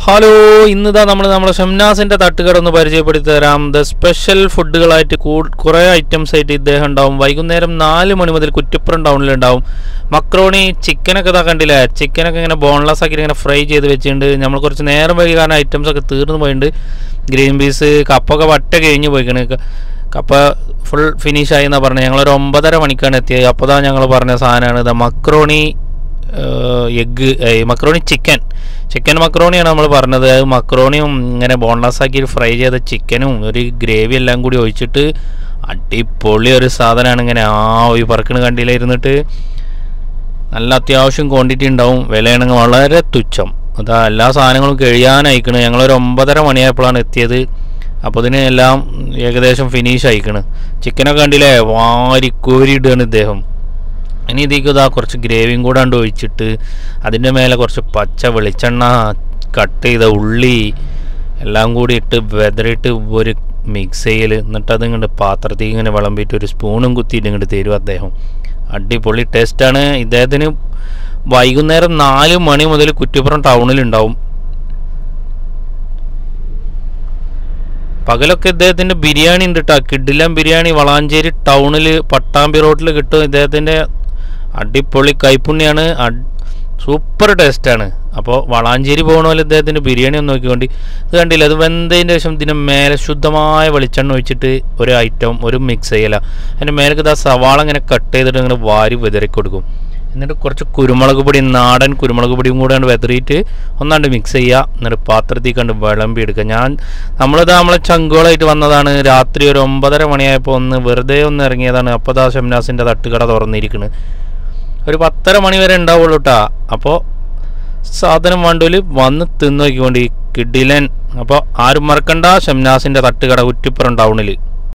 hello ഇന്നിതാ നമ്മൾ നമ്മുടെ ഷംനാസിന്റെ തട്ടുകട ഒന്ന് പരിചയപ്പെടുത്തി തരാം ദ സ്പെഷ്യൽ ഫുഡുകളായിട്ട് കുറേ ഐറ്റംസ് ആയിട്ട് ഇദ്ദേഹം ഉണ്ടാവും വൈകുന്നേരം നാല് മണി മുതൽ കുറ്റിപ്പുറം ടൗണിൽ ഉണ്ടാവും മക്രോണി ചിക്കനൊക്കെ ഇതാ കണ്ടില്ലേ ചിക്കനൊക്കെ ഇങ്ങനെ ബോൺലെസ് ആക്കി ഇങ്ങനെ ഫ്രൈ ചെയ്ത് വെച്ചിട്ടുണ്ട് നമ്മൾ കുറച്ച് നേരം വൈകി കാരണം ഐറ്റംസ് ഒക്കെ തീർന്നു പോയിട്ടുണ്ട് ഗ്രീൻ പീസ് കപ്പൊക്കെ വട്ട കഴിഞ്ഞ് പോയിക്കണ് ക- കപ്പ ഫുൾ ഫിനിഷ് ആയി എന്നാണ് പറഞ്ഞത് ഞങ്ങളൊരു ഒമ്പതര മണിക്കാണ് എത്തിയത് അപ്പോൾ தான் ഞങ്ങൾ പറഞ്ഞ സാധനമാണ് ഇത് macaroni egg macaroni chicken chicken മക്രോണിയാണ് നമ്മൾ പറഞ്ഞത് അത് മക്രോണിയും ഇങ്ങനെ ബോൺലെസ് ആക്കി ഫ്രൈ ചെയ്ത ചിക്കനും ഒരു ഗ്രേവി എല്ലാം കൂടി ഒഴിച്ചിട്ട് അടിപൊളി ഒരു സാധനമാണ് ഇങ്ങനെ ആ ഈ പറക്കണ കണ്ടിയിലിരുന്നിട്ട് നല്ല അത്യാവശ്യം ക്വാണ്ടിറ്റി ഉണ്ടാവും വിലയാണെങ്കിൽ വളരെ തുച്ഛം അതാ എല്ലാ സാധനങ്ങളും കഴിയാനയക്കണ് ഞങ്ങളൊരു ഒമ്പതര മണിയായപ്പോഴാണ് എത്തിയത് അപ്പോൾ ഇതിന് എല്ലാം ഏകദേശം ഫിനിഷ് അയക്കണ് ചിക്കനൊക്കെ കണ്ടില്ലേ വാരി കോരിയിടുകയാണ് ഇദ്ദേഹം ഇനി ഇതിലേക്ക് ഇതാ കുറച്ച് ഗ്രേവിയും കൂടെ കണ്ട് ഒഴിച്ചിട്ട് അതിൻ്റെ മേലെ കുറച്ച് പച്ച വെളിച്ചെണ്ണ കട്ട് ചെയ്ത ഉള്ളി എല്ലാം കൂടി ഇട്ട് വെതറിയിട്ട് ഒരു മിക്സ് ചെയ്യൽ എന്നിട്ട് അത് ഇങ്ങോട്ട് പാത്രത്തിൽ ഇങ്ങനെ വിളമ്പിയിട്ട് ഒരു സ്പൂണും കുത്തിയിട്ട് ഇങ്ങോട്ട് തരും അദ്ദേഹം അടിപൊളി ടേസ്റ്റാണ് ഇദ്ദേഹത്തിന് വൈകുന്നേരം നാല് മണി മുതൽ കുറ്റിപ്പുറം ടൗണിലുണ്ടാവും പകലൊക്കെ ഇദ്ദേഹത്തിൻ്റെ ബിരിയാണി ഉണ്ട് കേട്ടോ കിഡിലം ബിരിയാണി വളാഞ്ചേരി ടൗണിൽ പട്ടാമ്പി റോഡിൽ കിട്ടും ഇദ്ദേഹത്തിൻ്റെ അടിപൊളി കൈപ്പുണ്യാണ് സൂപ്പർ ടേസ്റ്റാണ് അപ്പോൾ വളാഞ്ചേരി പോകണ പോലെ ഇദ്ദേഹത്തിൻ്റെ ബിരിയാണി ഒന്ന് നോക്കിക്കൊണ്ട് ഇത് കണ്ടില്ല അത് വെന്തതിൻ്റെ ശേഷം ഇതിൻ്റെ മേലെ ശുദ്ധമായ വെളിച്ചെണ്ണ ഒഴിച്ചിട്ട് ഒരു ഐറ്റം ഒരു മിക്സ് ചെയ്യല അതിൻ്റെ മേലേക്ക് ഇതാ സവാള ഇങ്ങനെ കട്ട് ചെയ്തിട്ട് ഇങ്ങനെ വാരി വിതറി കൊടുക്കും എന്നിട്ട് കുറച്ച് കുരുമുളക് പൊടി നാടൻ കുരുമുളക് പൊടിയും കൂടെ കണ്ട് വെതറിയിട്ട് ഒന്നാണ്ട് മിക്സ് ചെയ്യുക എന്നിട്ട് പാത്രത്തിൽ കണ്ട് വിളമ്പി എടുക്കുക ഞാൻ നമ്മളിത് നമ്മളെ ചങ്കുകളായിട്ട് വന്നതാണ് രാത്രി ഒരു ഒമ്പതര മണിയായപ്പോൾ ഒന്ന് വെറുതെ ഒന്ന് ഇറങ്ങിയതാണ് അപ്പോൾ ദാ ഷംനാസിൻ്റെ തട്ടുകട തുറന്നിരിക്കുന്നത് ഒരു പത്തര മണി വരെ ഉണ്ടാവുള്ളൂ കേട്ടോ അപ്പോൾ സാധനം വേണ്ടൂല് വന്ന് തിന്ന് നോക്കിക്കൊണ്ട് ഈ കിഡിലൻ അപ്പോൾ ആരും മറക്കണ്ട ഷംനാസിൻ്റെ തട്ടുകട കുറ്റിപ്പുറം ടൗണിൽ